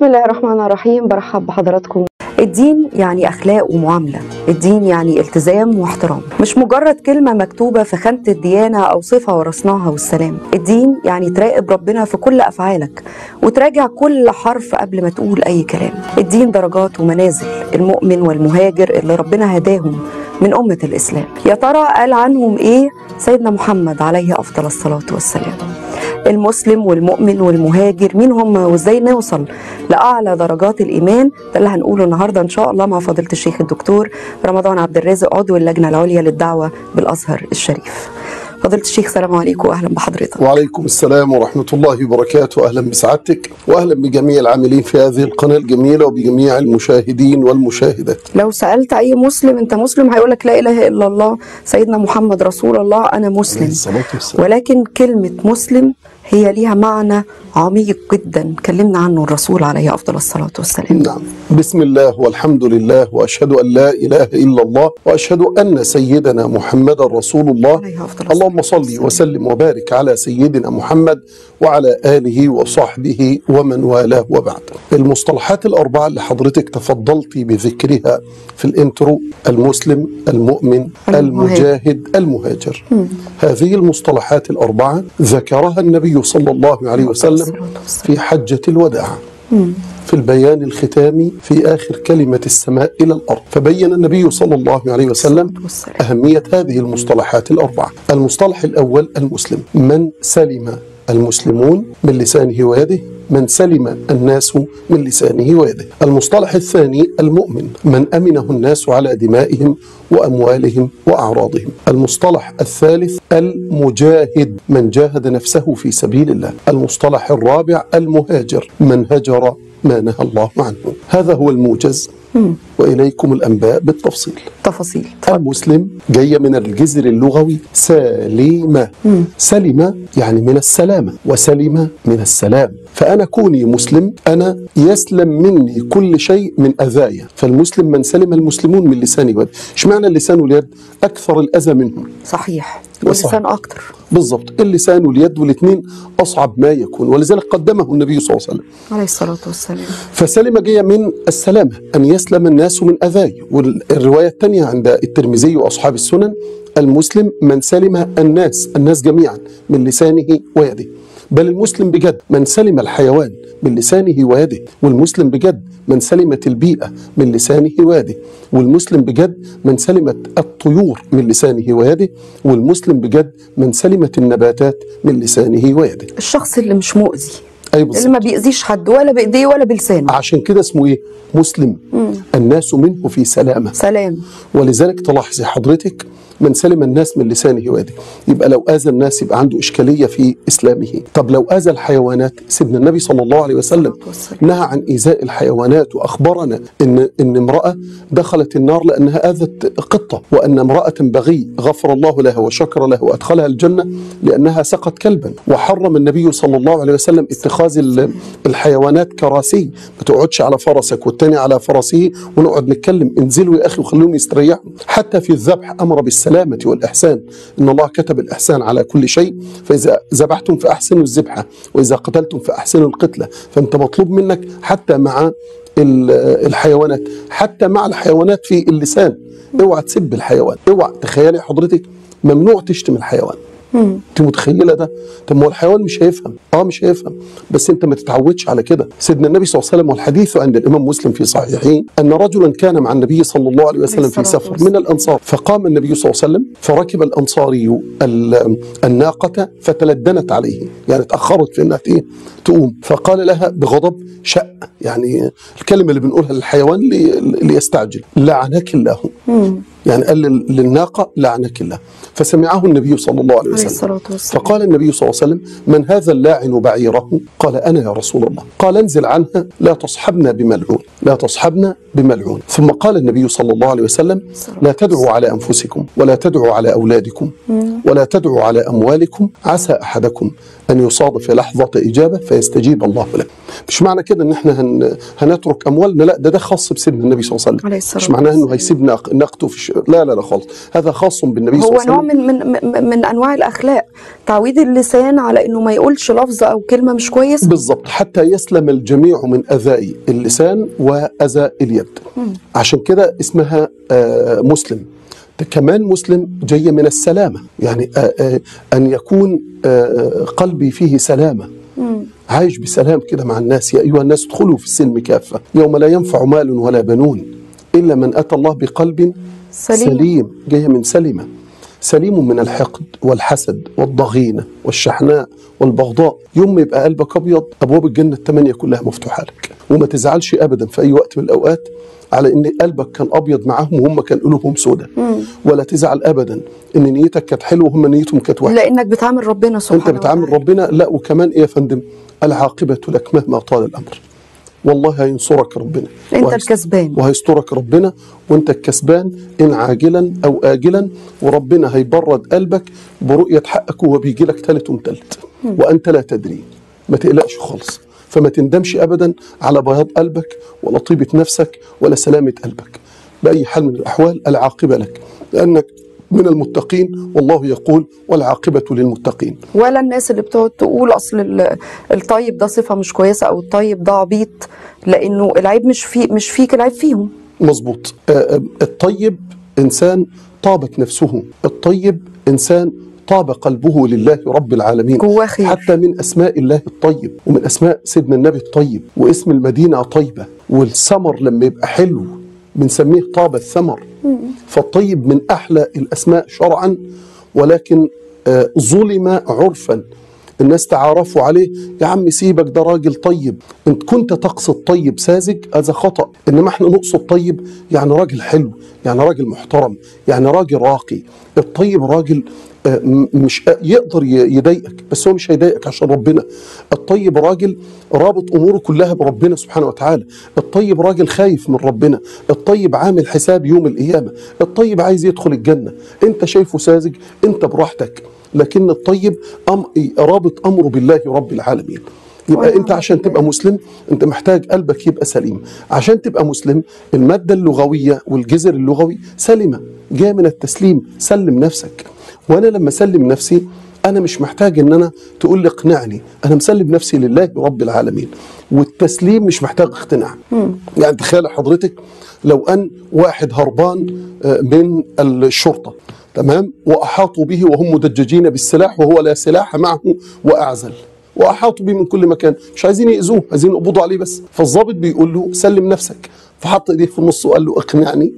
بسم الله الرحمن الرحيم برحب بحضراتكم الدين يعني اخلاق ومعامله الدين يعني التزام واحترام مش مجرد كلمه مكتوبه في خانه الديانه او صفه ورثناها والسلام الدين يعني تراقب ربنا في كل افعالك وتراجع كل حرف قبل ما تقول اي كلام الدين درجات ومنازل المؤمن والمهاجر اللي ربنا هداهم من أمة الإسلام يا ترى قال عنهم إيه سيدنا محمد عليه أفضل الصلاة والسلام المسلم والمؤمن والمهاجر مين هم وازاي نوصل لاعلى درجات الايمان ده اللي هنقوله النهارده ان شاء الله مع فضيله الشيخ الدكتور رمضان عبد الرازق عضو اللجنه العليا للدعوه بالازهر الشريف فضيله الشيخ سلام عليكم واهلا بحضرتك وعليكم السلام ورحمة الله وبركاته أهلا بسعادتك وأهلا بجميع العاملين في هذه القناة الجميلة وبجميع المشاهدين والمشاهدات لو سالت اي مسلم انت مسلم هيقول لك لا اله الا الله سيدنا محمد رسول الله انا مسلم الصلاة والسلام ولكن كلمة مسلم هي ليها معنى عميق جدا كلمنا عنه الرسول عليه أفضل الصلاة والسلام نعم بسم الله والحمد لله وأشهد أن لا إله إلا الله وأشهد أن سيدنا محمد رسول الله عليه أفضل اللهم الصلاة صل وسلم وبارك على سيدنا محمد وعلى آله وصحبه ومن والاه وبعد المصطلحات الأربعة اللي حضرتك تفضلتي بذكرها في الانترو المسلم المؤمن المهاجر. المجاهد المهاجر هذه المصطلحات الأربعة ذكرها النبي صلى الله عليه وسلم الصلاة والسلام. في حجة الوداع في البيان الختامي في آخر كلمة السماء إلى الأرض فبين النبي صلى الله عليه وسلم والسلام. أهمية هذه المصطلحات الأربعة المصطلح الأول المسلم من سلم المسلمون من لسانه ويده من سلم الناس من لسانه ويده المصطلح الثاني المؤمن من أمنه الناس على دمائهم وأموالهم وأعراضهم المصطلح الثالث المجاهد من جاهد نفسه في سبيل الله المصطلح الرابع المهاجر من هجر ما نهى الله عنه هذا هو الموجز وإليكم الأنباء بالتفصيل تفاصيل المسلم جاية من الجذر اللغوي سليمة سلمة يعني من السلامة وسلمة من السلام فأنا كوني مسلم أنا يسلم مني كل شيء من أذايا فالمسلم من سلم المسلمون من لسانه ويد اشمعنى اللسان واليد أكثر الأذى منهم صحيح وصح. واللسان أكتر بالضبط اللسان واليد والاثنين أصعب ما يكون ولذلك قدمه النبي صلى الله عليه وسلم عليه الصلاة والسلام فسلم جاية من السلامة أن يسلم الناس من أذاي والرواية الثانية عند الترمذي وأصحاب السنن المسلم من سلم الناس الناس جميعا من لسانه ويده بل المسلم بجد من سلم الحيوان من لسانه ويده والمسلم بجد من سلمت البيئة من لسانه ويده والمسلم بجد من سلمت الطيور من لسانه ويده والمسلم بجد من سلمت النباتات من لسانه ويده الشخص اللي مش مؤذي أي اللي بالظبط ما بيأذيش حد ولا بإيديه ولا بلسانه عشان كده اسمه ايه مسلم الناس منه في سلامة سلام ولذلك تلاحظي حضرتك من سلم الناس من لسانه ويده يبقى لو اذى الناس يبقى عنده اشكاليه في اسلامه طب لو اذى الحيوانات سيدنا النبي صلى الله عليه وسلم والسلام. نهى عن ايذاء الحيوانات واخبرنا ان ان امراه دخلت النار لانها اذت قطه وان امراه بغي غفر الله لها وشكر لها وادخلها الجنه لانها سقت كلبا وحرم النبي صلى الله عليه وسلم اتخاذ ال- الحيوانات كراسي ما تقعدش على فرسك والتاني على فرسه ونقعد نتكلم انزلوا يا اخي وخلوهم يستريحوا حتى في الذبح امر بالسلامه والاحسان ان الله كتب الاحسان على كل شيء فاذا ذبحتم فاحسنوا الذبحه واذا قتلتم فاحسنوا القتله فانت مطلوب منك حتى مع ال- الحيوانات حتى مع الحيوانات في اللسان اوعى تسب الحيوان اوعى تخيلي حضرتك ممنوع تشتم الحيوان انت متخيله ده طب ما هو الحيوان مش هيفهم اه مش هيفهم بس انت ما تتعودش على كده سيدنا النبي صلى الله عليه وسلم والحديث عند الامام مسلم في صحيحه ان رجلا كان مع النبي صلى الله عليه وسلم في الصلاة سفر والسلام. من الانصار فقام النبي صلى الله عليه وسلم فركب الانصاري ال- الناقه فتلدنت عليه يعني تاخرت في انها ايه تقوم فقال لها بغضب شأ يعني الكلمه اللي بنقولها للحيوان لي- ليستعجل لعنك الله يعني قال لل- للناقه لعنك الله فسمعه النبي صلى الله عليه عليه وسلم الصلاة والسلام فقال النبي صلى الله عليه وسلم من هذا اللاعن بعيره قال أنا يا رسول الله قال انزل عنها لا تصحبنا بملعون لا تصحبنا بملعون ثم قال النبي صلى الله عليه وسلم لا تدعوا على أنفسكم ولا تدعوا على أولادكم ولا تدعوا على أموالكم عسى أحدكم أن يصادف لحظة إجابة فيستجيب الله له مش معنى كده إن إحنا هن هنترك أموالنا لا ده ده خاص بسيدنا النبي صلى الله عليه وسلم عليه الصلاة مش معناه إنه والسلام. هيسيب نق- نقته في ش... لا لا لا خالص هذا خاص بالنبي صلى هو الله عليه نوع وسلم من من من- من انواع اخلاق تعويد اللسان على انه ما يقولش لفظ او كلمه مش كويسه بالضبط حتى يسلم الجميع من أذى اللسان وأذى اليد عشان كده اسمها آه، مسلم ده كمان مسلم جاية من السلامة يعني آه، آه، أن يكون آه، قلبي فيه سلامة عايش بسلام كده مع الناس يا أيها الناس ادخلوا في السلم كافة يوم لا ينفع مال ولا بنون إلا من أتى الله بقلب سليم. سليم, سليم جاية من سلمة سليم من الحقد والحسد والضغينة والشحناء والبغضاء يوم ما يبقى قلبك أبيض أبواب الجنة الثمانية كلها مفتوحة لك وما تزعلش أبدا في أي وقت من الأوقات على ان قلبك كان ابيض معاهم وهم كان قلوبهم سوداء ولا تزعل ابدا ان نيتك كانت حلوه وهم نيتهم كانت وحشه لانك بتعامل ربنا سبحانه انت بتعامل وتعالى. ربنا لا وكمان ايه يا فندم العاقبه لك مهما طال الامر والله هينصرك ربنا انت وهيست- الكسبان وهيسترك ربنا وانت الكسبان ان عاجلا او اجلا وربنا هيبرد قلبك برؤيه حقك وهو بيجي لك ثالث ومثلث وانت لا تدري ما تقلقش خالص فما تندمش ابدا على بياض قلبك ولا طيبه نفسك ولا سلامه قلبك باي حال من الاحوال العاقبه لك لانك من المتقين والله يقول والعاقبه للمتقين ولا الناس اللي بتقعد تقول اصل ال- الطيب ده صفه مش كويسه او الطيب ده عبيط لانه العيب مش في مش فيك العيب فيهم مظبوط آه، آه، الطيب انسان طابت نفسه الطيب انسان طاب قلبه لله رب العالمين جواه خير. حتى من اسماء الله الطيب ومن اسماء سيدنا النبي الطيب واسم المدينه طيبه والثمر لما يبقى حلو بنسميه طاب الثمر فالطيب من احلى الاسماء شرعا ولكن آه، ظلم عرفا الناس تعارفوا عليه يا عم سيبك ده راجل طيب انت كنت تقصد طيب ساذج هذا خطأ انما احنا نقصد طيب يعني راجل حلو يعني راجل محترم يعني راجل راقي الطيب راجل آه، م- مش آه، يقدر ي- يضايقك بس هو مش هيضايقك عشان ربنا الطيب راجل رابط اموره كلها بربنا سبحانه وتعالى الطيب راجل خايف من ربنا الطيب عامل حساب يوم القيامه الطيب عايز يدخل الجنه انت شايفه ساذج انت براحتك لكن الطيب أم رابط امره بالله رب العالمين يبقى ونعم انت عشان تبقى مسلم انت محتاج قلبك يبقى سليم عشان تبقى مسلم الماده اللغويه والجذر اللغوي سلمه جايه من التسليم سلم نفسك وانا لما اسلم نفسي انا مش محتاج ان انا تقول لي اقنعني انا مسلم نفسي لله رب العالمين والتسليم مش محتاج اقتناع يعني تخيل حضرتك لو ان واحد هربان آه، من الشرطه تمام واحاطوا به وهم مدججين بالسلاح وهو لا سلاح معه واعزل واحاطوا به من كل مكان مش عايزين ياذوه عايزين يقبضوا عليه بس فالضابط بيقول له سلم نفسك فحط ايديه في النص وقال له اقنعني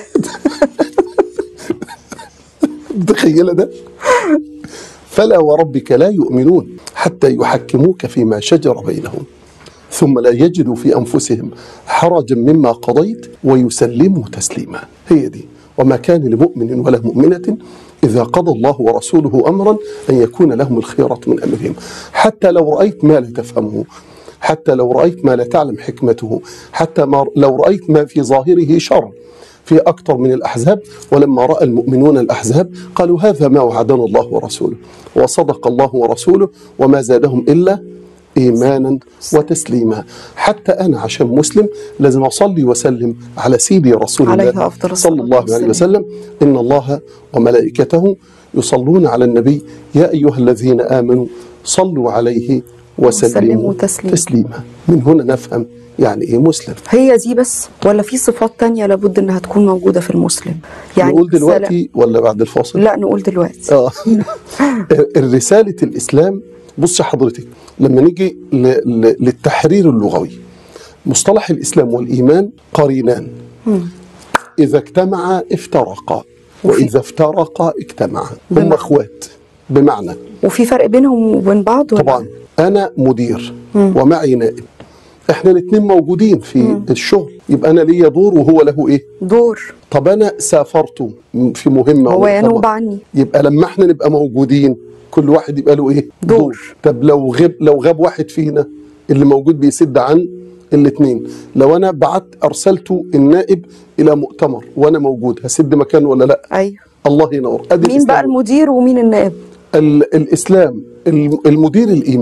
متخيله ده فلا وربك لا يؤمنون حتى يحكموك فيما شجر بينهم ثم لا يجدوا في انفسهم حرجا مما قضيت ويسلموا تسليما هي دي وما كان لمؤمن ولا مؤمنه اذا قضى الله ورسوله امرا ان يكون لهم الخيره من امرهم حتى لو رايت ما لا تفهمه حتى لو رايت ما لا تعلم حكمته حتى ما لو رايت ما في ظاهره شر في أكثر من الأحزاب ولما رأى المؤمنون الأحزاب قالوا هذا ما وعدنا الله ورسوله وصدق الله ورسوله وما زادهم إلا إيمانا وتسليما حتى أنا عشان مسلم لازم أصلي وسلم على سيدي رسول عليه الله أفضل الصلاة صلى الله عليه والسلام. وسلم إن الله وملائكته يصلون على النبي يا أيها الذين آمنوا صلوا عليه وسلموا وسلموا تسليما. تسليما من هنا نفهم يعني إيه مسلم هي دي بس ولا في صفات تانية لابد انها تكون موجوده في المسلم نقول سلام- دلوقتي ولا بعد الفاصل لا نقول دلوقتي اه الرسالة الإسلام بص حضرتك لما نيجي ل- ل- للتحرير اللغوي مصطلح الإسلام والإيمان قرينان إذا اجتمعا افترقا وإذا افترقا اجتمعا هم بمعنى. أخوات بمعنى وفي فرق بينهم وبين بعض ولا؟ طبعا أنا مدير ومعي نائب احنا الاثنين موجودين في الشغل يبقى انا ليا دور وهو له ايه دور طب انا سافرت في مهمه هو ومؤتمر. ينوب عني يبقى لما احنا نبقى موجودين كل واحد يبقى له ايه دور. طب لو غاب لو غاب واحد فينا اللي موجود بيسد عن الاثنين لو انا بعت ارسلت النائب الى مؤتمر وانا موجود هسد مكانه ولا لا ايوه الله ينور ادي مين بقى الإسلام. المدير ومين النائب ال- الاسلام الم- المدير الايمان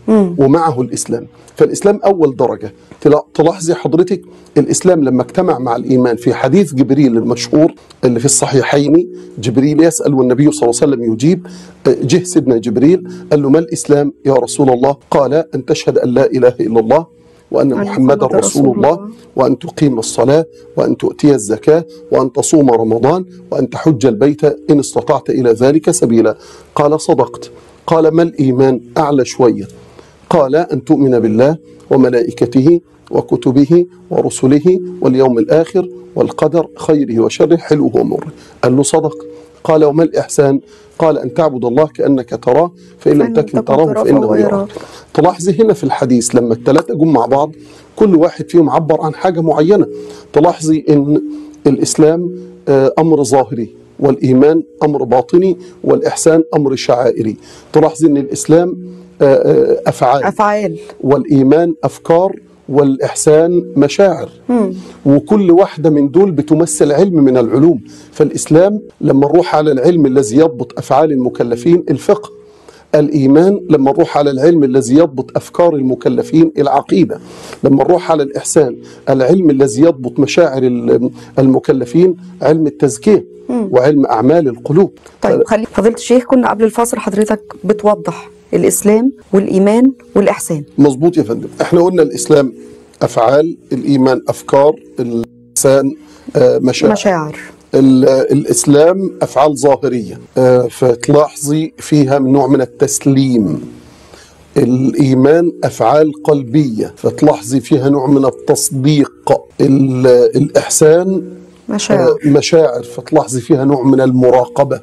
ومعه الاسلام فالاسلام اول درجه تلا- تلاحظي حضرتك الاسلام لما اجتمع مع الايمان في حديث جبريل المشهور اللي في الصحيحين جبريل يسال والنبي صلى الله عليه وسلم يجيب آه، جه سيدنا جبريل قال له ما الاسلام يا رسول الله قال ان تشهد ان لا اله الا الله وان أن محمدا محمد رسول رسول الله الله. وأن تقيم الصلاة وأن تؤتي الزكاة وأن تصوم رمضان وأن تحج البيت إن استطعت إلى ذلك سبيلا قال صدقت قال ما الإيمان أعلى شوية قال أن تؤمن بالله وملائكته وكتبه ورسله واليوم الآخر والقدر خيره وشره حلوه ومره قال له صدق قال وما الإحسان قال أن تعبد الله كأنك تراه فإن لم فإن تكن تكن تراه تراه فإنه فهو يراك يراك. تلاحظي هنا في الحديث لما الثلاثة جم مع بعض كل واحد فيهم عبر عن حاجة معينة تلاحظي ان الإسلام آه، أمر ظاهري والإيمان أمر باطني والإحسان أمر شعائري تلاحظي ان الإسلام آه، آه، أفعال افعال والإيمان أفكار والإحسان مشاعر وكل واحدة من دول بتمثل علم من العلوم فالإسلام لما نروح على العلم الذي يضبط أفعال المكلفين الفقه الإيمان لما نروح على العلم الذي يضبط أفكار المكلفين العقيدة لما نروح على الإحسان العلم الذي يضبط مشاعر ال- المكلفين علم التزكية وعلم أعمال القلوب طيب خلي فضيله الشيخ كنا قبل الفاصل حضرتك بتوضح الاسلام والايمان والاحسان مظبوط يا فندم احنا قلنا الإسلام أفعال الإيمان أفكار الإحسان آه، مشاعر مشاعر ال- الإسلام أفعال ظاهرية آه، فتلاحظي فيها من نوع من التسليم الإيمان أفعال قلبية فتلاحظي فيها نوع من التصديق ال- الإحسان مشاعر آه، مشاعر فتلاحظي فيها نوع من المراقبة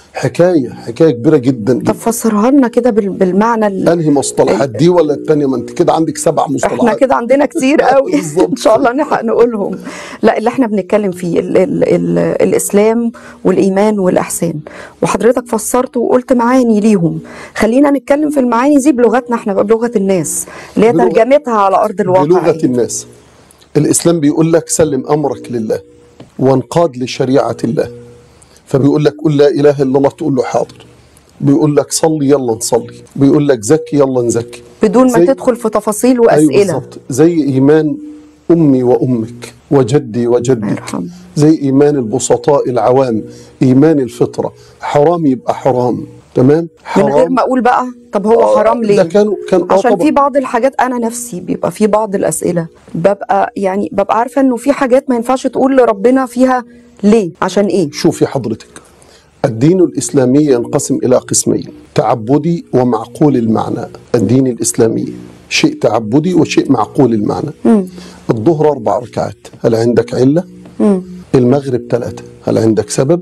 حكاية حكاية كبيرة جدا طب جدا فسرها لنا كده بال- بالمعنى ال... أنهي مصطلحات دي ولا التانية ما أنت كده عندك سبع مصطلحات احنا كده عندنا كتير قوي بالظبط. ان شاء الله نلحق نقولهم لا اللي احنا بنتكلم فيه ال ال ال الاسلام والايمان والاحسان وحضرتك فسرت وقلت معاني ليهم خلينا نتكلم في المعاني دي بلغتنا احنا بقى بلغه الناس اللي هي بلغة- ترجمتها على ارض الواقع بلغة إيه؟ الناس الإسلام بيقول لك سلم أمرك لله وانقاد لشريعة الله فبيقول لك قل لا إله إلا الله تقول له حاضر بيقول لك صلي يلا نصلي بيقول لك زكي يلا نزكي بدون ما زي- تدخل في تفاصيل أيوة واسئله بالظبط زي إيمان أمي وأمك وجدي الله وجدك يرحمه. زي إيمان البسطاء العوام إيمان الفطرة حرام يبقى حرام تمام من غير ما اقول بقى طب هو آه، حرام ليه ده كانوا كان آه عشان طبعاً. في بعض الحاجات انا نفسي بيبقى في بعض الاسئله ببقى يعني ببقى عارفه انه في حاجات ما ينفعش تقول لربنا فيها ليه عشان ايه شوفي حضرتك الدين الإسلامي ينقسم إلى قسمين تعبدي ومعقول المعنى الدين الإسلامي شيء تعبدي وشيء معقول المعنى الظهر أربع ركعات هل عندك علة؟ المغرب ثلاثة هل عندك سبب؟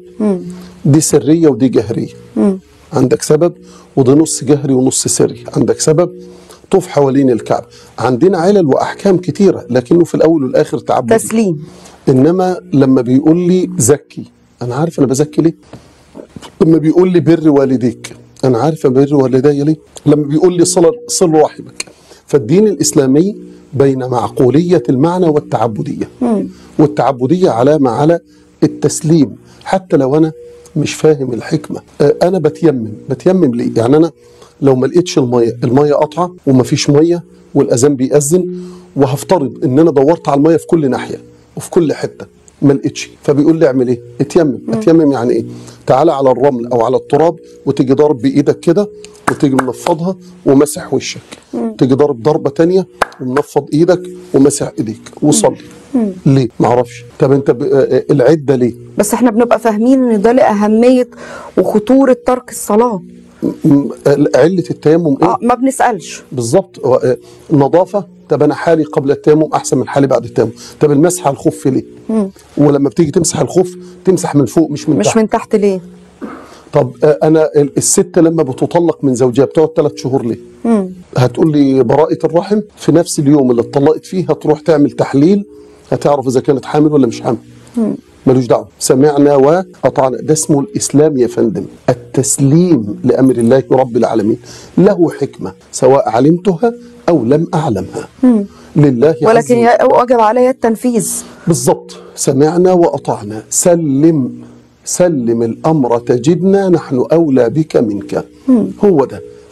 دي سرية ودي جهرية عندك سبب ودي نص جهري ونص سري عندك سبب طوف حوالين الكعبة عندنا علل وأحكام كتيرة لكنه في الأول والآخر تعبدي تسليم انما لما بيقول لي زكي انا عارف انا بزكي ليه لما بيقول لي بر والديك انا عارف بر والدي ليه لما بيقول لي صل صل رحمك فالدين الاسلامي بين معقوليه المعنى والتعبديه والتعبديه علامه على التسليم حتى لو انا مش فاهم الحكمه آه، انا بتيمم بتيمم ليه يعني انا لو ما لقيتش الميه الميه قطعه ومفيش ميه والاذان بيأذن وهفترض ان انا دورت على الميه في كل ناحيه وفي كل حته ما لقيتش فبيقول لي اعمل ايه؟ اتيمم، اتيمم يعني ايه؟ تعالى على الرمل او على التراب وتيجي ضارب بايدك كده وتيجي منفضها ومسح وشك. تيجي ضارب ضربه تانية ومنفض ايدك ومسح ايديك وصلي. ليه؟ معرفش. طب انت ب... آه، العده ليه؟ بس احنا بنبقى فاهمين ان ده لاهميه وخطوره ترك الصلاه م- علة التيمم ايه؟ اه ما بنسالش بالظبط هو، آه، النظافه طب انا حالي قبل التيمم احسن من حالي بعد التيمم طب المسح على الخف ليه ولما بتيجي تمسح الخف تمسح من فوق مش من مش تحت من تحت ليه طب آه، انا ال- الست لما بتطلق من زوجها بتقعد ثلاث شهور ليه هتقول لي براءة الرحم في نفس اليوم اللي اتطلقت فيه هتروح تعمل تحليل هتعرف اذا كانت حامل ولا مش حامل ملوش دعوه سمعنا واطعنا ده اسمه الاسلام يا فندم التسليم لامر الله رب العالمين له حكمه سواء علمتها او لم اعلمها لله عز ولكن وجل. ي- وجب علي التنفيذ بالضبط سمعنا وأطعنا سلم سلم الأمر تجدنا نحن أولى بك منك هو ده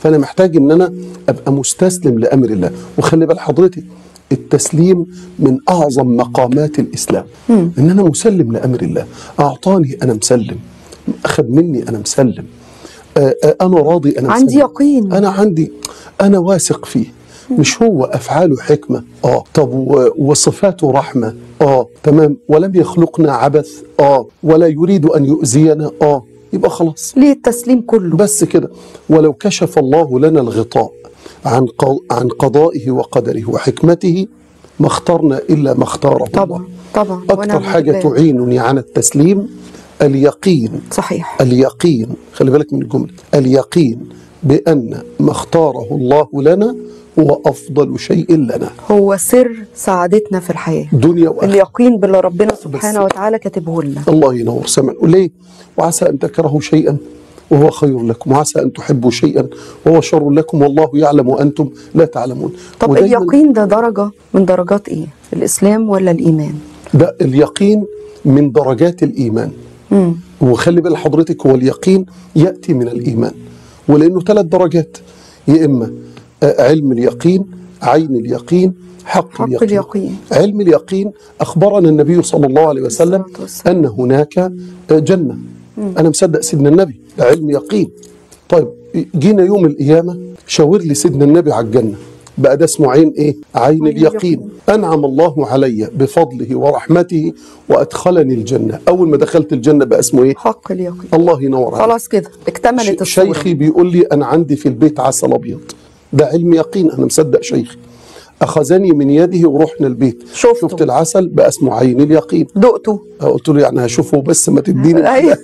فانا محتاج ان انا ابقى مستسلم لامر الله وخلي بال حضرتك التسليم من اعظم مقامات الاسلام ان انا مسلم لامر الله اعطاني انا مسلم اخذ مني انا مسلم آه، آه، انا راضي انا عندي مسلم. يقين. انا عندي انا واثق فيه مش هو افعاله حكمه اه طب و- وصفاته رحمه اه تمام ولم يخلقنا عبث اه ولا يريد ان يؤذينا اه يبقى خلاص ليه التسليم كله بس كده ولو كشف الله لنا الغطاء عن ق- عن قضائه وقدره وحكمته ما اخترنا الا ما اختاره طبعا الله طبعا اكثر ونعم حاجه بالله. تعينني على التسليم اليقين صحيح اليقين خلي بالك من الجمله اليقين بان ما اختاره الله لنا هو افضل شيء لنا هو سر سعادتنا في الحياه دنيا واخره اليقين باللي ربنا سبحانه وتعالى كاتبه لنا الله ينور سمع ليه وعسى أن تكرهوا شيئا وهو خير لكم وعسى أن تحبوا شيئا وهو شر لكم والله يعلم وأنتم لا تعلمون طب ودايماً اليقين ده درجه من درجات ايه الاسلام ولا الايمان ده اليقين من درجات الإيمان مم. وخلي بال حضرتك هو اليقين يأتي من الإيمان ولأنه ثلاث درجات يا إما آه، علم اليقين عين اليقين حق, حق اليقين. اليقين. علم اليقين أخبرنا النبي صلى الله عليه وسلم الصلاة والسلام. أن هناك آه، جنة أنا مصدق سيدنا النبي ده علم يقين طيب جينا يوم القيامة شاور لي سيدنا النبي على الجنة بقى ده اسمه عين ايه؟ عين عين اليقين اليقين. أنعم الله علي بفضله ورحمته وأدخلني الجنة أول ما دخلت الجنة بقى اسمه إيه؟ حق اليقين الله ينور عليك خلاص كده اكتملت ش- الصوره شيخي بيقول لي أنا عندي في البيت عسل أبيض ده علم يقين أنا مصدق شيخي أخذني من يده ورحنا البيت شفته. شفت العسل بقى اسمه عين اليقين دقته قلت له يعني هشوفه بس ما تديني أيوة.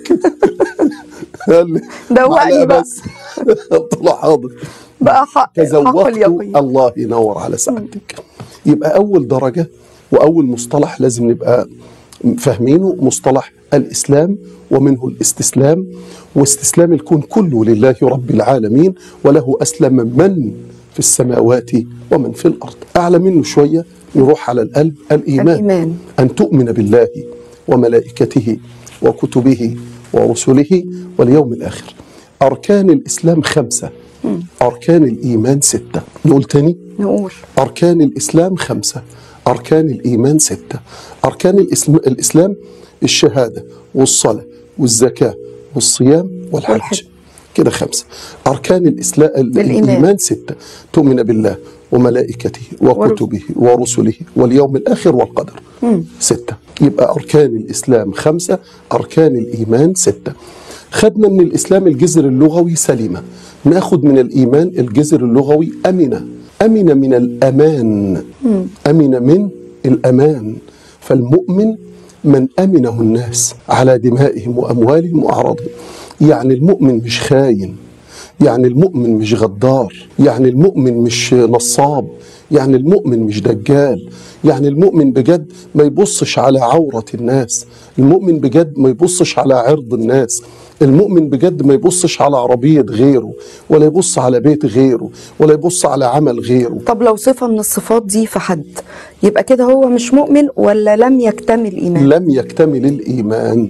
قال لي دوقني معلقة بقى. بس قلت له حاضر بقى حق حق تزوقت اليقين الله ينور على سعادتك يبقى أول درجة وأول مصطلح لازم نبقى فاهمينه مصطلح الإسلام ومنه الاستسلام واستسلام الكون كله لله رب العالمين وله أسلم من في السماوات ومن في الأرض أعلى منه شوية نروح على القلب الإيمان, الإيمان. أن تؤمن بالله وملائكته وكتبه ورسله واليوم الآخر أركان الإسلام خمسة أركان الإيمان ستة نقول تاني نقول أركان الإسلام خمسة أركان الإيمان ستة أركان الإسلام, الإسلام الشهادة والصلاة والزكاة والصيام والحج والحج. كده خمسة أركان الإسلام الإيمان. الإيمان ستة تؤمن بالله وملائكته وكتبه ورسله واليوم الآخر والقدر ستة يبقى أركان الإسلام خمسة أركان الإيمان ستة خدنا من الإسلام الجذر اللغوي سليمة ناخد من الإيمان الجذر اللغوي أمنة أمن من الأمان أمن من الأمان فالمؤمن من أمنه الناس على دمائهم وأموالهم وأعراضهم يعني المؤمن مش خاين يعني المؤمن مش غدار يعني المؤمن مش نصاب يعني المؤمن مش دجال يعني المؤمن بجد ما يبصش على عورة الناس المؤمن بجد ما يبصش على عرض الناس المؤمن بجد ما يبصش على عربية غيره ولا يبص على بيت غيره ولا يبص على عمل غيره طب لو صفة من الصفات دي في حد يبقى كده هو مش مؤمن ولا لم يكتمل إيمان لم يكتمل الإيمان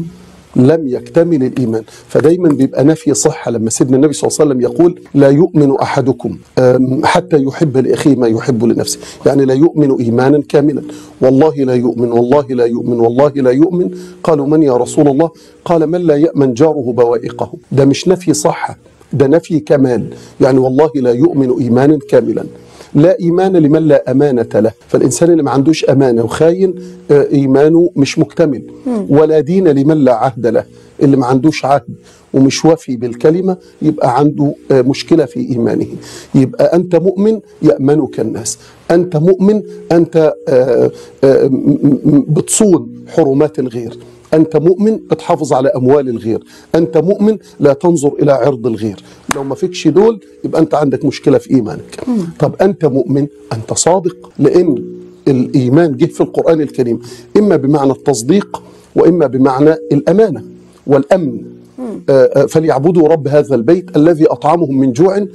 لم يكتمل الإيمان فدايما بيبقى نفي صحة لما سيدنا النبي صلى الله عليه وسلم يقول لا يؤمن أحدكم أم، حتى يحب لأخيه ما يحب لنفسه يعني لا يؤمن إيمانا كاملا والله لا يؤمن والله لا يؤمن والله لا يؤمن قالوا من يا رسول الله قال من لا يأمن جاره بوائقه ده مش نفي صحة ده نفي كمال يعني والله لا يؤمن إيمانا كاملا لا إيمان لمن لا أمانة له فالإنسان اللي ما عندوش أمانة وخاين آه، إيمانه مش مكتمل ولا دين لمن لا عهد له اللي ما عندوش عهد ومش وفي بالكلمة يبقى عنده آه، مشكلة في إيمانه يبقى أنت مؤمن يأمنك الناس أنت مؤمن أنت آه، آه، م- م- بتصون حرمات الغير أنت مؤمن بتحافظ على أموال الغير أنت مؤمن لا تنظر إلى عرض الغير لو ما فيكش دول يبقى أنت عندك مشكلة في إيمانك طب أنت مؤمن أنت صادق لأن الإيمان جه في القرآن الكريم إما بمعنى التصديق وإما بمعنى الأمانة والأمن آه، آه، فليعبدوا رب هذا البيت الذي اطعمهم من جوع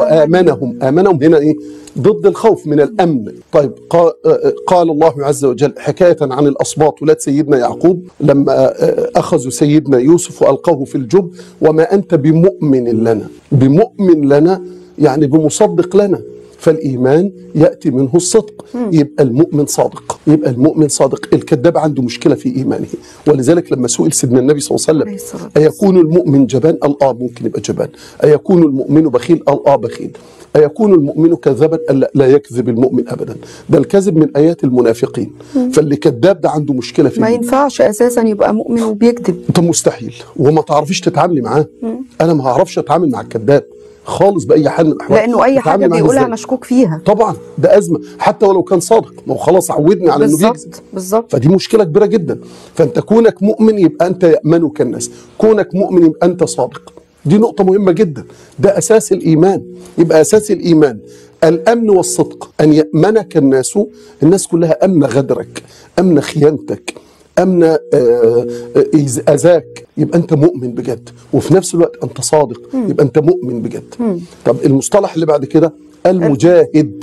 وامنهم امنهم هنا ايه ضد الخوف من الامن طيب قا- آه، آه، قال الله عز وجل حكايه عن الاسباط ولاد سيدنا يعقوب لما آه، اخذوا سيدنا يوسف والقوه في الجب وما انت بمؤمن لنا بمؤمن لنا يعني بمصدق لنا فالايمان ياتي منه الصدق يبقى المؤمن صادق يبقى المؤمن صادق الكذاب عنده مشكله في ايمانه ولذلك لما سئل سيدنا النبي صلى الله عليه عليه الصلاة وسلم ايكون المؤمن جبان قال اه ممكن يبقى جبان ايكون المؤمن بخيل قال اه بخيل أيكون المؤمن كذابا قال لا, لا يكذب المؤمن أبدا ده الكذب من آيات المنافقين فاللي كذاب ده عنده مشكلة في ما الإيمان. ينفعش اساسا يبقى مؤمن وبيكذب انت مستحيل وما تعرفيش تتعاملي معاه انا ما هعرفش اتعامل مع الكذاب خالص باي حال من الاحوال لانه اي حاجه أتعامل معاه بيقولها إزاي؟ مشكوك فيها طبعا ده ازمه حتى ولو كان صادق ما هو خلاص عودني على انه بيكذب بالظبط بالظبط فدي مشكله كبيره جدا فانت كونك مؤمن يبقى انت يامنك الناس كونك مؤمن يبقى انت صادق دي نقطه مهمه جدا ده اساس الايمان يبقى اساس الايمان الامن والصدق ان يامنك الناس الناس كلها امن غدرك امن خيانتك امن آه، آه، إيز- اذاك يبقى انت مؤمن بجد وفي نفس الوقت انت صادق يبقى انت مؤمن بجد طب المصطلح اللي بعد كده المجاهد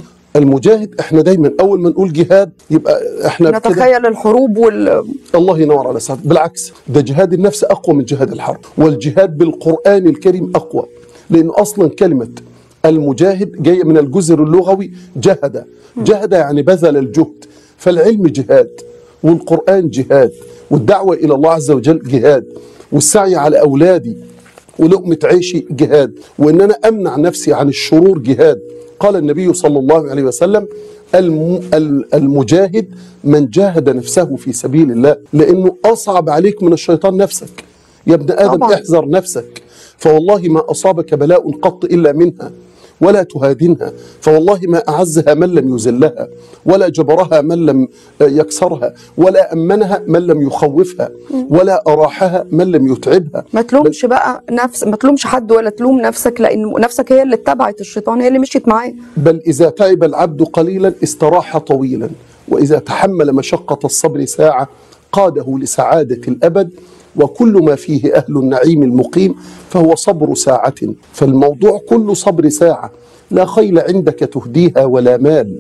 المجاهد احنا دايما اول ما نقول جهاد يبقى احنا كده نتخيل الحروب وال الله ينور على سعد بالعكس ده جهاد النفس اقوى من جهاد الحرب والجهاد بالقران الكريم اقوى لانه اصلا كلمه المجاهد جايه من الجزر اللغوي جهد جهد يعني بذل الجهد فالعلم جهاد والقران جهاد والدعوه الى الله عز وجل جهاد والسعي على اولادي ولقمة عيشي جهاد وإن أنا أمنع نفسي عن الشرور جهاد قال النبي صلى الله عليه وسلم الم- ال- المجاهد من جاهد نفسه في سبيل الله لأنه أصعب عليك من الشيطان نفسك يا ابن آدم طبعاً. احذر نفسك فوالله ما أصابك بلاء قط إلا منها ولا تهادنها فوالله ما أعزها من لم يذلها ولا جبرها من لم يكسرها ولا أمنها من لم يخوفها ولا أراحها من لم يتعبها ما تلومش بقى نفس ما تلومش حد ولا تلوم نفسك لان نفسك هي اللي اتبعت الشيطان هي اللي مشيت معاه بل إذا تعب العبد قليلا استراح طويلا وإذا تحمل مشقة الصبر ساعة قاده لسعادة الأبد وكل ما فيه أهل النعيم المقيم فهو صبر ساعة فالموضوع كله صبر ساعة لا خيل عندك تهديها ولا مال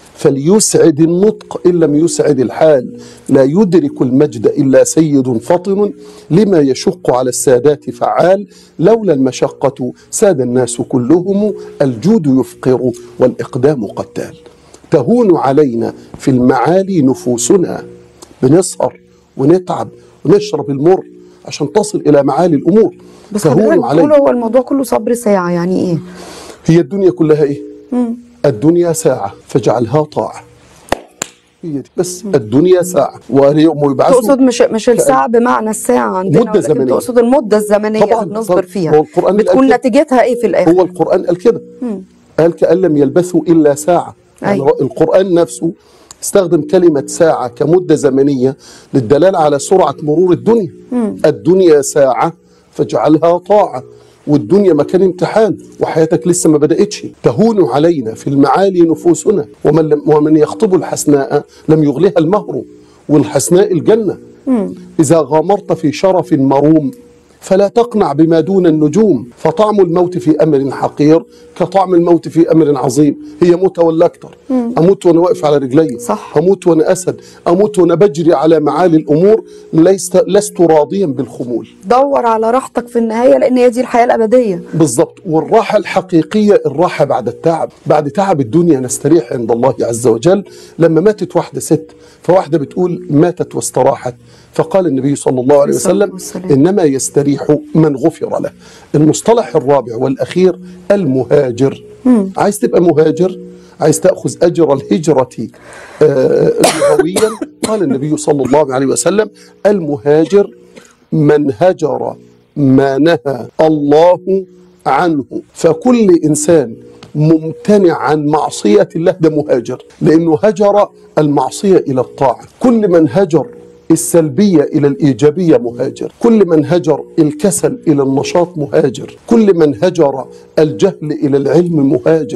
فليسعد النطق إن لم يسعد الحال لا يدرك المجد إلا سيد فطن لما يشق على السادات فعال لولا المشقة ساد الناس كلهم الجود يفقر والإقدام قتال تهون علينا في المعالي نفوسنا بنسهر ونتعب ونشرب المر عشان تصل إلى معالي الأمور بس تهون حضرتك بتقول علينا هو الموضوع كله صبر ساعه يعني ايه هي الدنيا كلها إيه الدنيا ساعة فاجعلها طاعة هي دي بس الدنيا ساعة ويوم يبعثوا تقصد مش مش الساعه بمعنى الساعه عندنا مدة ولكن زمنية. تقصد المده الزمنيه طبعاً، اللي بنصبر طبعاً. فيها هو القرآن بتكون قال كده. نتيجتها ايه في الاخر هو القرآن قال كده قال كأن لم يلبثوا إلا ساعة يعني أيوة. القرآن نفسه استخدم كلمة ساعة كمدة زمنية للدلالة على سرعة مرور الدنيا الدنيا ساعة فاجعلها طاعة والدنيا مكان امتحان وحياتك لسه ما بدأتش تهون علينا في المعالي نفوسنا ومن, لم ومن يخطب الحسناء لم يغلها المهر والحسناء الجنة إذا غامرت في شرف مروم فلا تقنع بما دون النجوم فطعم الموت في امر حقير كطعم الموت في امر عظيم هي موت ولا اكتر اموت وانا واقف على رجلي صح. اموت وانا اسد اموت وانا بجري على معالي الامور ليست لست راضيا بالخمول دور على راحتك في النهايه لان هي دي الحياه الابديه بالضبط والراحة الحقيقية الراحة بعد التعب بعد تعب الدنيا نستريح عند الله عز وجل لما ماتت واحدة ست فواحدة بتقول ماتت واستراحت فقال النبي صلى الله عليه الصلاة وسلم والسلام. إنما يستريح من غفر له المصطلح الرابع والأخير المهاجر عايز تبقى مهاجر عايز تأخذ أجر الهجرة آه، لغويا قال النبي صلى الله عليه وسلم المهاجر من هجر ما نهى الله عنه فكل إنسان ممتنع عن معصية الله ده مهاجر لأنه هجر المعصية إلى الطاعة كل من هجر السلبية إلى الإيجابية مهاجر كل من هجر الكسل إلى النشاط مهاجر كل من هجر الجهل إلى العلم مهاجر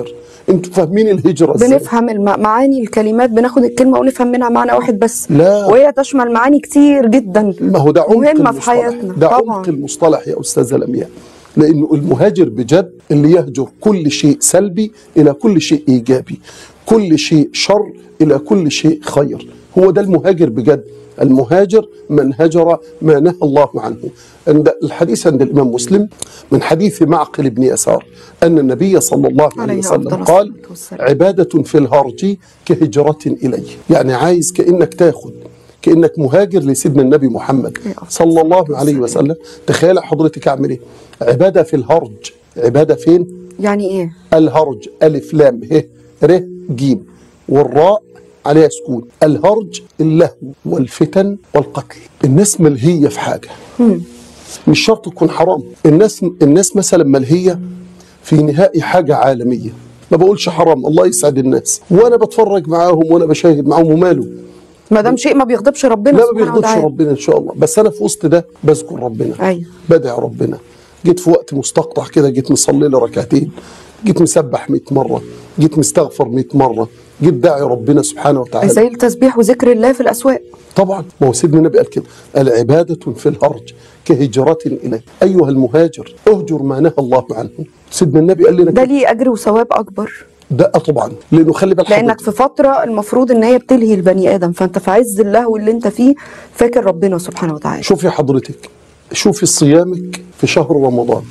انتوا فاهمين الهجره ازاي بنفهم الم- معاني الكلمات بناخد الكلمه ونفهم منها معنى واحد بس لا وهي تشمل معاني كتير جدا ما هو ده عمق مهمة في المصطلح. حياتنا، ده طبعاً. عمق المصطلح يا استاذه لمياء لانه المهاجر بجد اللي يهجر كل شيء سلبي الى كل شيء ايجابي كل شيء شر الى كل شيء خير هو ده المهاجر بجد المهاجر من هجر ما نهى الله عنه عند الحديث عند الامام مسلم من حديث معقل بن يسار ان النبي صلى الله عليه عليه وسلم أفضل قال الصلاة والسلام. عباده في الهرج كهجره الي يعني عايز كانك تاخد كانك مهاجر لسيدنا النبي محمد عليه أفضل صلى الله الصلاة عليه والسلام. وسلم تخيل حضرتك اعمل ايه عباده في الهرج عباده فين يعني ايه الهرج الف لام ه ر جيم والراء عليها سكون الهرج اللهو والفتن والقتل الناس ملهيه في حاجه مش شرط تكون حرام الناس الناس مثلا ملهيه في نهاء حاجه عالميه ما بقولش حرام الله يسعد الناس وانا بتفرج معاهم وانا بشاهد معاهم وماله ما دام شيء ما بيغضبش ربنا لا ما سبحانه بيغضبش وتعالى. ربنا ان شاء الله بس انا في وسط ده بذكر ربنا أيوة. بدعي ربنا جيت في وقت مستقطع كده جيت مصلي لي ركعتين جيت مسبح 100 مره جيت مستغفر 100 مره جيت داعي ربنا سبحانه وتعالى زي التسبيح وذكر الله في الاسواق طبعا ما هو سيدنا النبي قال كده العبادة في الهرج كهجرة إليه أيها المهاجر اهجر ما نهى الله عنه سيدنا النبي قال لنا ده كده. ليه اجر وثواب اكبر ده طبعا لأنه خلي بالك لانك حضرتك، في فتره المفروض ان هي بتلهي البني ادم فانت في عز اللهو اللي انت فيه فاكر ربنا سبحانه وتعالى شوفي حضرتك شوفي صيامك في شهر رمضان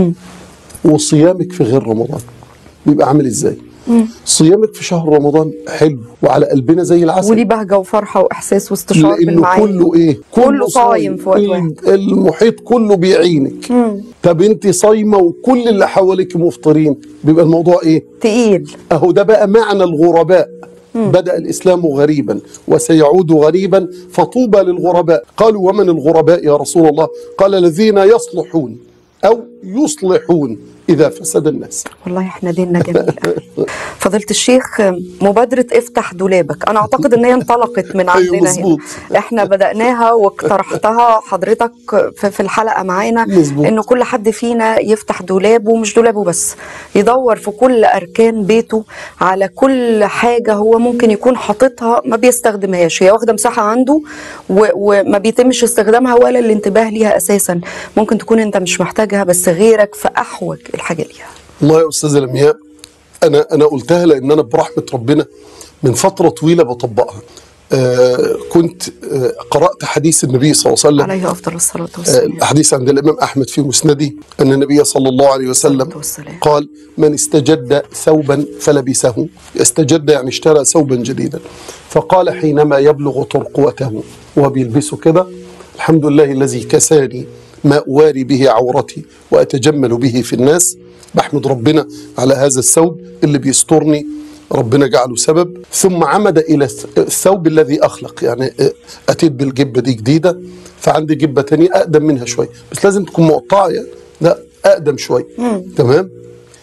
وصيامك في غير رمضان بيبقى عامل ازاي صيامك في شهر رمضان حلو وعلى قلبنا زي العسل وليه بهجه وفرحه واحساس واستشعار لانه بالمعاني كله ايه كله صايم في وقت ال- واحد. المحيط كله بيعينك طب انت صايمه وكل اللي حواليك مفطرين بيبقى الموضوع ايه تقيل اهو ده بقى معنى الغرباء بدأ الإسلام غريبا وسيعود غريبا فطوبى للغرباء قالوا ومن الغرباء يا رسول الله قال الذين يصلحون أو يصلحون إذا فسد الناس والله احنا ديننا جميل قوي. فضيلة الشيخ مبادرة افتح دولابك انا اعتقد ان هي انطلقت من أيوة عندنا هنا مظبوط. احنا بدأناها واقترحتها حضرتك في في الحلقة معانا مظبوط. انه كل حد فينا يفتح دولابه مش دولابه بس يدور في كل اركان بيته على كل حاجة هو ممكن يكون حاططها ما بيستخدمهاش هي واخدة مساحة عنده و- وما بيتمش استخدامها ولا الانتباه ليها اساسا ممكن تكون انت مش محتاجها بس غيرك في احوج الحاجة ليها والله يا أستاذة لمياء أنا أنا قلتها لأن أنا برحمة ربنا من فترة طويلة بطبقها آه كنت آه قرأت حديث النبي صلى الله عليه وسلم عليه افضل الصلاه آه، والسلام الحديث عند الإمام أحمد في مسنده أن النبي صلى الله عليه وسلم الصلاة والسلام. قال من استجد ثوبا فلبسه استجد يعني اشترى ثوبا جديدا فقال حينما يبلغ ترقوته وهو بيلبسه كده الحمد لله الذي كساني ما أواري به عورتي وأتجمل به في الناس بحمد ربنا على هذا الثوب اللي بيسترني ربنا جعله سبب ثم عمد إلى الث- الثوب الذي أخلق يعني آه، أتيت بالجبة دي جديدة فعندي جبة تانية أقدم منها شوية بس لازم تكون مقطعة يعني لا أقدم شوية تمام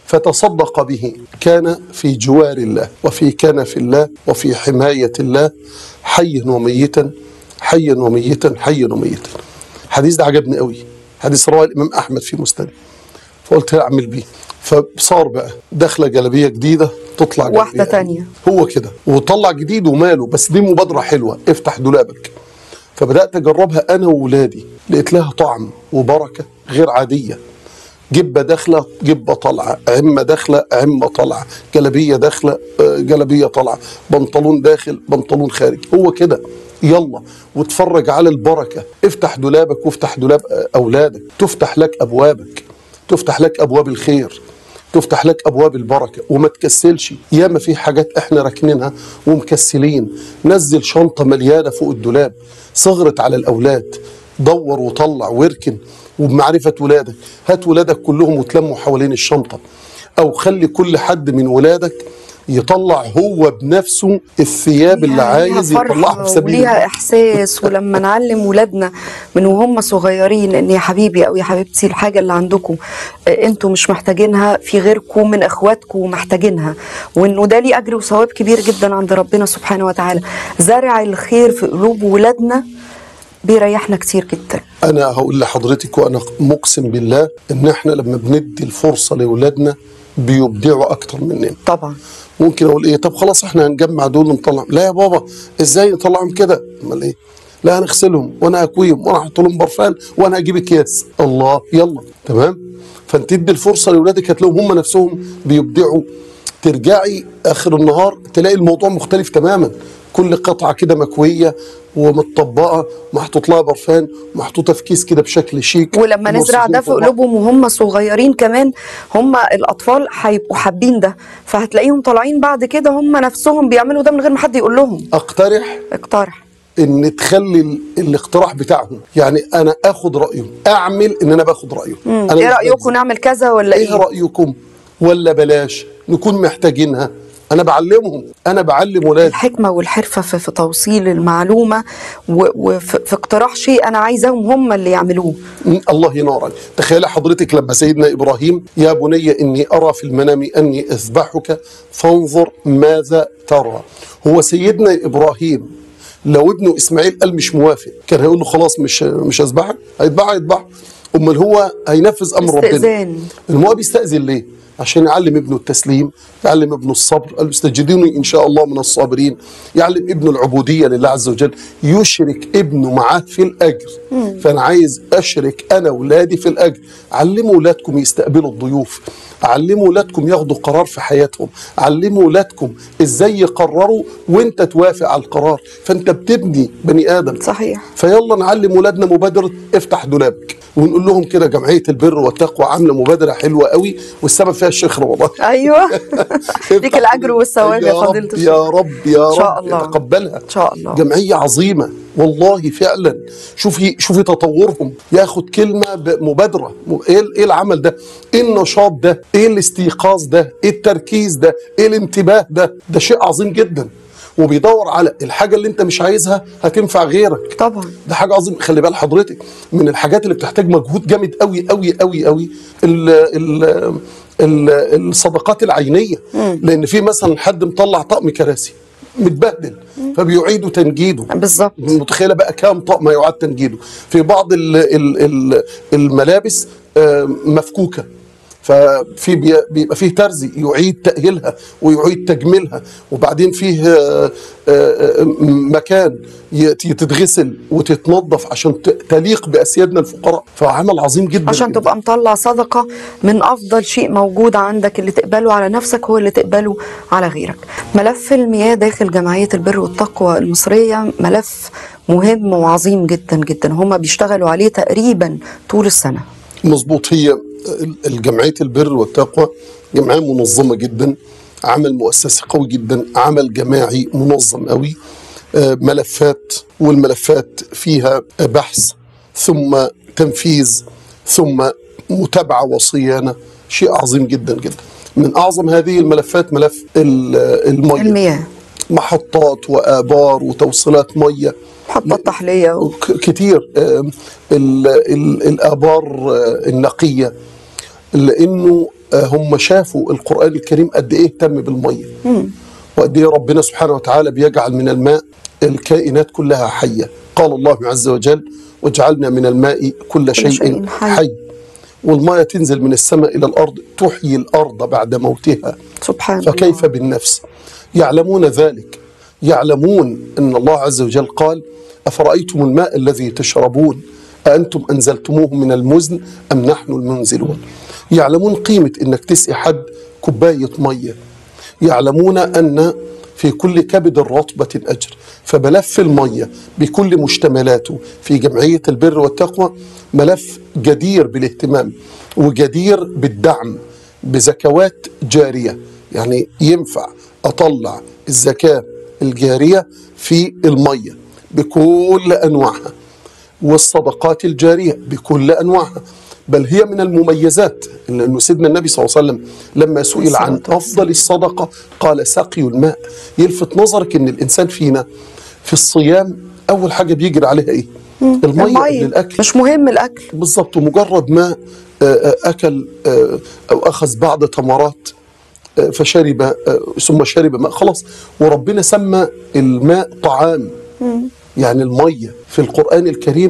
فتصدق به كان في جوار الله وفي كنف الله وفي حماية الله حيا وميتا حيا وميتا حيا وميتا الحديث ده عجبني قوي حديث رواه الإمام أحمد في مسند فقلت أعمل بيه فصار بقى داخلة جلبية جديدة تطلع واحدة جلبية تانية. هو كده وطلع جديد وماله بس دي مبادرة حلوة افتح دولابك فبدأت أجربها أنا وولادي لقيت لها طعم وبركة غير عادية جبة داخلة جبة طالعة عمة داخلة عمة طالعة جلبية داخلة آه، جلبية طالعة بنطلون داخل بنطلون خارج هو كده يلا واتفرج على البركة افتح دولابك وافتح دولاب آه، أولادك تفتح لك أبوابك تفتح لك أبواب الخير تفتح لك ابواب البركه وما تكسلش ياما في حاجات احنا راكنينها ومكسلين نزل شنطه مليانه فوق الدولاب صغرت على الاولاد دور وطلع واركن وبمعرفه ولادك هات ولادك كلهم وتلموا حوالين الشنطه او خلي كل حد من ولادك يطلع هو بنفسه الثياب اللي ليها عايز فرحة يطلعها في سبيل وليها الله احساس ولما نعلم ولادنا من وهم صغيرين ان يا حبيبي او يا حبيبتي الحاجه اللي عندكم آه، انتوا مش محتاجينها في غيركم من اخواتكم محتاجينها وانه ده ليه اجر وثواب كبير جدا عند ربنا سبحانه وتعالى زرع الخير في قلوب ولادنا بيريحنا كتير جدا انا هقول لحضرتك وانا مقسم بالله ان احنا لما بندي الفرصه لاولادنا بيبدعوا اكتر مننا طبعا ممكن اقول ايه طب خلاص احنا هنجمع دول ونطلع لا يا بابا ازاي نطلعهم كده امال ايه لا هنغسلهم وانا اكويهم وانا احط لهم برفان وانا اجيب اكياس الله يلا تمام فانت تدي الفرصه لاولادك هتلاقيهم هم نفسهم بيبدعوا ترجعي اخر النهار تلاقي الموضوع مختلف تماما كل قطعه كده مكويه ومتطبقه محطوط لها برفان محطوطه في كيس كده بشكل شيك ولما نزرع ده في موصفين قلوبهم وهم صغيرين كمان هم الاطفال هيبقوا حابين ده فهتلاقيهم طالعين بعد كده هم نفسهم بيعملوا ده من غير ما حد يقول لهم اقترح اقترح ان تخلي ال- الاقتراح بتاعهم يعني انا اخد رايهم اعمل ان انا باخد رايهم مم. انا ايه مش رايكم بجزم. نعمل كذا ولا ايه ايه رايكم ولا بلاش نكون محتاجينها انا بعلمهم انا بعلم ولادي الحكمه والحرفه في, في توصيل المعلومه و- وفي في اقتراح شيء انا عايزاهم هم اللي يعملوه م- الله ينور عليك تخيل حضرتك لما سيدنا ابراهيم يا بني اني ارى في المنام اني اذبحك فانظر ماذا ترى هو سيدنا ابراهيم لو ابنه اسماعيل قال مش موافق كان هيقول له خلاص مش مش هذبحك هيذبحه هيذبحه امال هو هينفذ امر ربنا استئذان. المهم هو بيستأذن ليه؟ عشان يعلم ابنه التسليم يعلم ابنه الصبر قال استجدوني إن شاء الله من الصابرين يعلم ابنه العبودية لله عز وجل يشرك ابنه معاه في الأجر فأنا عايز أشرك أنا ولادي في الأجر علموا ولادكم يستقبلوا الضيوف علموا ولادكم ياخدوا قرار في حياتهم علموا ولادكم ازاي يقرروا وانت توافق على القرار فانت بتبني بني ادم صحيح فيلا نعلم ولادنا مبادره افتح دولابك ونقول لهم كده جمعيه البر والتقوى عامله مبادره حلوه قوي والسبب فيها الشيخ رمضان ايوه ليك افتح الاجر والثواب يا يا فضيله رب الشيخ يا رب يا إن شاء رب الله. يتقبلها ان شاء الله جمعيه عظيمه والله فعلا شوفي شوفي تطورهم ياخد كلمه بمبادره م- ايه ايه العمل ده ايه النشاط ده ايه الاستيقاظ ده ايه التركيز ده ايه الانتباه ده ده شيء عظيم جدا وبيدور على الحاجه اللي انت مش عايزها هتنفع غيرك طبعا ده حاجه عظيمه خلي بال حضرتك من الحاجات اللي بتحتاج مجهود جامد قوي قوي قوي قوي ال ال ال الصدقات العينيه لان في مثلا حد مطلع طقم كراسي متبهدل فبيعيدوا تنجيده بالظبط متخيله بقى كام طقم يعاد تنجيده في بعض ال ال ال الملابس آه، مفكوكه ففي بي- بيبقى فيه ترزي يعيد تأهيلها ويعيد تجميلها وبعدين فيه آه، آه، آه، مكان يت- تتغسل وتتنظف عشان ت- تليق بأسيادنا الفقراء فعمل عظيم جدا عشان جداً. تبقى مطلع صدقة من أفضل شيء موجود عندك اللي تقبله على نفسك هو اللي تقبله على غيرك ملف المياه داخل جمعية البر والتقوى المصرية ملف مهم وعظيم جدا جدا هما بيشتغلوا عليه تقريبا طول السنة مظبوط هي الجمعية البر والتقوى جمعية منظمة جدا عمل مؤسسي قوي جدا عمل جماعي منظم قوي آه، ملفات والملفات فيها بحث ثم تنفيذ ثم متابعة وصيانة شيء عظيم جدا جدا من أعظم هذه الملفات ملف ال- المية المياه محطات وآبار وتوصيلات مية حتى التحلية و... ك- كتير آم، ال- ال- الآبار آه، النقية لأنه آه، هم شافوا القرآن الكريم قد إيه اهتم بالمية وقد إيه ربنا سبحانه وتعالى بيجعل من الماء الكائنات كلها حية قال الله عز وجل وجعلنا من الماء كل شيء, شيء حي. حي والمية تنزل من السماء إلى الأرض تحيي الأرض بعد موتها سبحان فكيف الله بالنفس يعلمون ذلك يعلمون أن الله عز وجل قال أفرأيتم الماء الذي تشربون أأنتم أنزلتموه من المزن أم نحن المنزلون يعلمون قيمة أنك تسقي حد كوباية مية يعلمون أن في كل كبد رطبة أجر فملف المية بكل مشتملاته في جمعية البر والتقوى ملف جدير بالاهتمام وجدير بالدعم بزكوات جارية يعني ينفع أطلع الزكاة الجارية في المية بكل أنواعها والصدقات الجارية بكل أنواعها بل هي من المميزات لأنه سيدنا النبي صلى الله عليه وسلم لما سئل عن الصلاة والسلام. أفضل الصدقة قال سقي الماء يلفت نظرك أن الإنسان فينا في الصيام أول حاجة بيجري عليها إيه؟ المية المية للأكل مش مهم الأكل بالظبط ومجرد ما آه، آه، أكل آه، أو أخذ بعض تمرات آه، فشرب آه، ثم شرب ماء خلاص وربنا سمى الماء طعام يعني المية في القرآن الكريم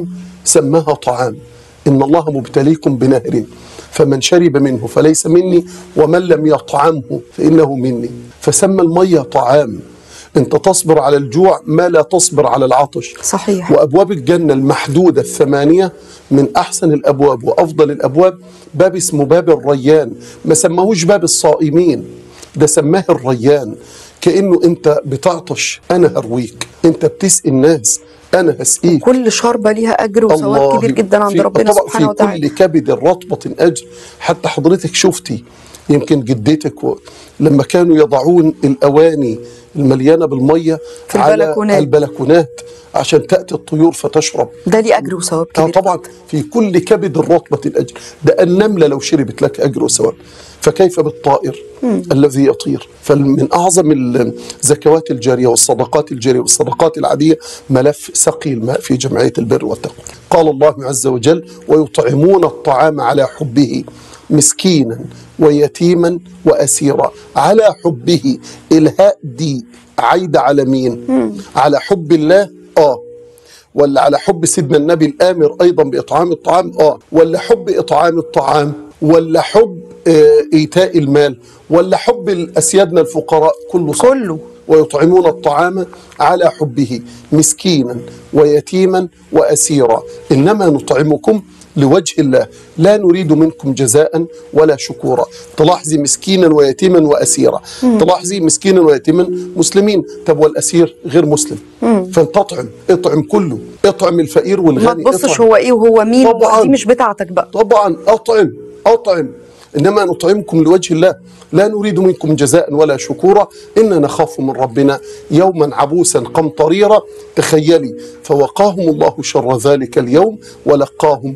سماها طعام إن الله مبتليكم بنهر فمن شرب منه فليس مني ومن لم يطعمه فإنه مني فسمى المية طعام أنت تصبر على الجوع ما لا تصبر على العطش صحيح وأبواب الجنة المحدودة الثمانية من أحسن الأبواب وأفضل الأبواب باب اسمه باب الريان ما سماهوش باب الصائمين ده سماه الريان كأنه أنت بتعطش أنا هرويك أنت بتسقي الناس أنا هسقيك كل شربة ليها أجر وثواب كبير جدا عند في- ربنا طبعا سبحانه في وتعالى كل كبد رطبة أجر حتى حضرتك شفتي يمكن جدتك و... لما كانوا يضعون الأواني المليانة بالمية في على البلكونات. البلكونات عشان تأتي الطيور فتشرب ده ليه أجر وثواب آه كبير طبعا جداً. في كل كبد الرطبة الأجر ده النملة لو شربت لك أجر وثواب فكيف بالطائر الذي يطير فمن أعظم الزكوات الجارية والصدقات الجارية والصدقات العادية ملف سقي الماء في جمعية البر والتقوى قال الله عز وجل ويطعمون الطعام على حبه مسكينا ويتيما وأسيرا على حبه الهاء دي عايدة على مين على حب الله آه ولا على حب سيدنا النبي الامر ايضا باطعام الطعام اه ولا حب اطعام الطعام ولا حب آه ايتاء المال ولا حب اسيادنا الفقراء كله صح. كله. ويطعمون الطعام على حبه مسكينا ويتيما واسيرا انما نطعمكم لوجه الله لا نريد منكم جزاء ولا شكورا تلاحظي مسكينا ويتيما واسيرا تلاحظي مسكينا ويتيما مسلمين طب والاسير غير مسلم فانت اطعم اطعم كله اطعم الفقير ما والغني تبصش اطعم. هو إيه وهو مين طبعاً. دي مش بتاعتك بقى طبعا اطعم اطعم انما نطعمكم لوجه الله لا نريد منكم جزاء ولا شكورا انا نخاف من ربنا يوما عبوسا قمطريرا تخيلي فوقاهم الله شر ذلك اليوم ولقاهم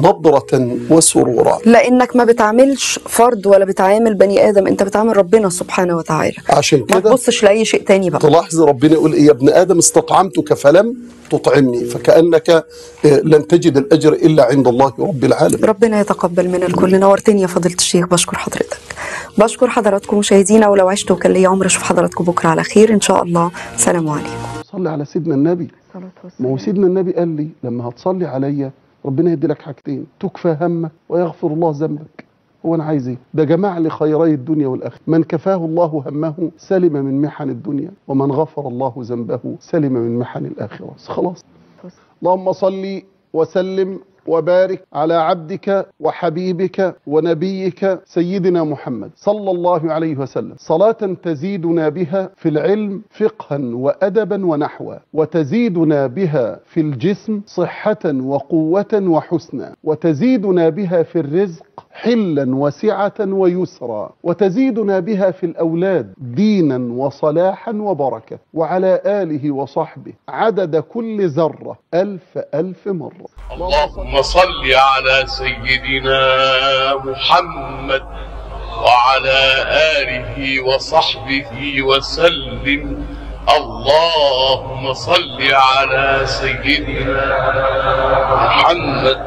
نضرة وسرورا لأنك ما بتعاملش فرد ولا بتعامل بني آدم أنت بتعامل ربنا سبحانه وتعالى عشان ما كده تبصش لأي شيء تاني بقى تلاحظ ربنا يقول إيه يا ابن آدم استطعمتك فلم تطعمني فكأنك آه، لن تجد الأجر إلا عند الله رب العالمين ربنا يتقبل من الكل نورتني يا فضيلة الشيخ بشكر حضرتك بشكر حضراتكم مشاهدينا ولو عشت وكان لي عمر اشوف حضراتكم بكره على خير ان شاء الله سلام عليكم صلي على سيدنا النبي ما هو سيدنا النبي قال لي لما هتصلي عليا ربنا يدي لك حاجتين تكفى همك ويغفر الله ذنبك هو انا عايز ايه ده جمع لي خيري الدنيا والاخره من كفاه الله همه سلم من محن الدنيا ومن غفر الله ذنبه سلم من محن الاخره بس خلاص اللهم صل وسلم وبارك على عبدك وحبيبك ونبيك سيدنا محمد صلى الله عليه وسلم صلاة تزيدنا بها في العلم فقها وأدبا ونحوا وتزيدنا بها في الجسم صحة وقوة وحسنا وتزيدنا بها في الرزق حلا وسعة ويسرا وتزيدنا بها في الأولاد دينا وصلاحا وبركة وعلى آله وصحبه عدد كل ذرة ألف ألف مرة اللهم صل على سيدنا محمد وعلى آله وصحبه وسلم اللهم صل على سيدنا محمد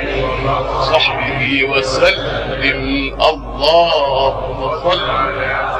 وصحبه وسلم اللهم صل